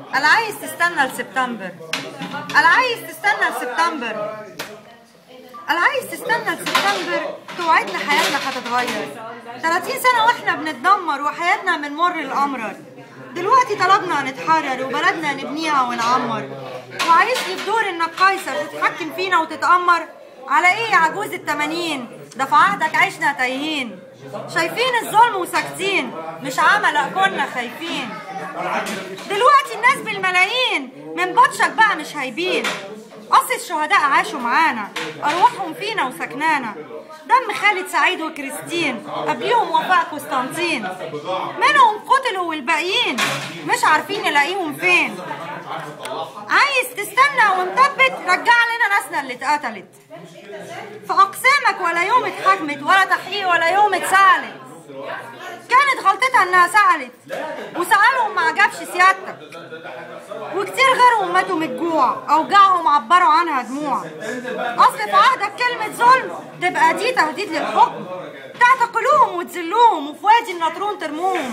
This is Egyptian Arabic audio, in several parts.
قال عايز تستنى لسبتمبر قال عايز تستنى لسبتمبر قال عايز تستنى لسبتمبر توعدنا حياتنا هتتغير 30 سنة واحنا بنتدمر وحياتنا بنمر الأمرر دلوقتي طلبنا نتحرر وبلدنا نبنيها ونعمر وعايشني في دور انك قيصر تتحكم فينا وتتأمر على ايه يا عجوز التمانين ده في عهدك عشنا تايهين شايفين الظلم وساكتين مش عمى لا كنا خايفين دلوقتي الناس بالملايين من بطشك بقى مش هيبين أصل الشهداء عاشوا معانا أرواحهم فينا وسكنانا دم خالد سعيد وكريستين قبليهم وفاء قسطنطين منهم قتلوا والباقيين مش عارفين نلاقيهم فين عايز تستنى ومثبت رجع لنا ناسنا اللي اتقتلت في أقسامك ولا يوم اتحكمت ولا تحقيق ولا يوم اتسألت كانت غلطتها انها سألت وسألهم ما عجبش سيادتك وكتير غيرهم ماتوا من الجوع اوجاعهم عبروا عنها دموع اصل في عهدك كلمة ظلم تبقى دي تهديد للحكم تعتقلوهم وتذلوهم وفي وادي النطرون ترموهم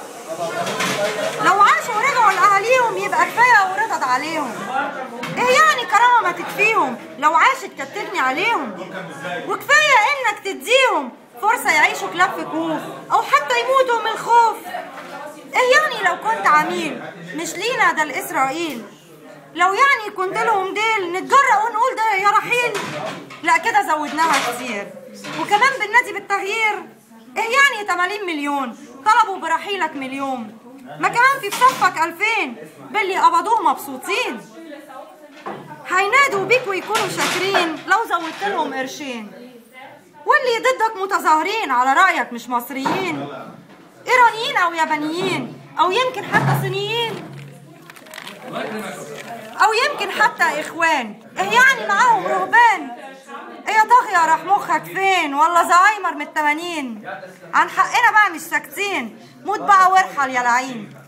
لو عاشوا ورجعوا لأهاليهم يبقى كفاية ورضت عليهم ايه يعني كرامة ما تكفيهم لو عاشت كانت تبني عليهم وكفاية انك تديهم فرصة يعيشوا كلاب في كوخ او حتى يموتوا من الخوف ايه يعني لو كنت عميل مش لينا ده لإسرائيل لو يعني كنت لهم ديل نتجرأ ونقول ده يا رحيل لا كده زودناها كتير وكمان بالنادي بالتغيير ايه يعني 80 مليون طلبوا برحيلك مليون ما كمان في صفك 2000 باللي قبضوه مبسوطين هينادوا بيك ويكونوا شاكرين لو زودت لهم قرشين واللي ضدك متظاهرين على رأيك مش مصريين إيرانيين أو يابانيين أو يمكن حتى صينيين أو يمكن حتى إخوان إيه يعني معاهم رهبان إيه يا طاغية راح مخك فين ولا زهايمر من التمانين عن حقنا بقى مش ساكتين موت بقى وارحل يا لعين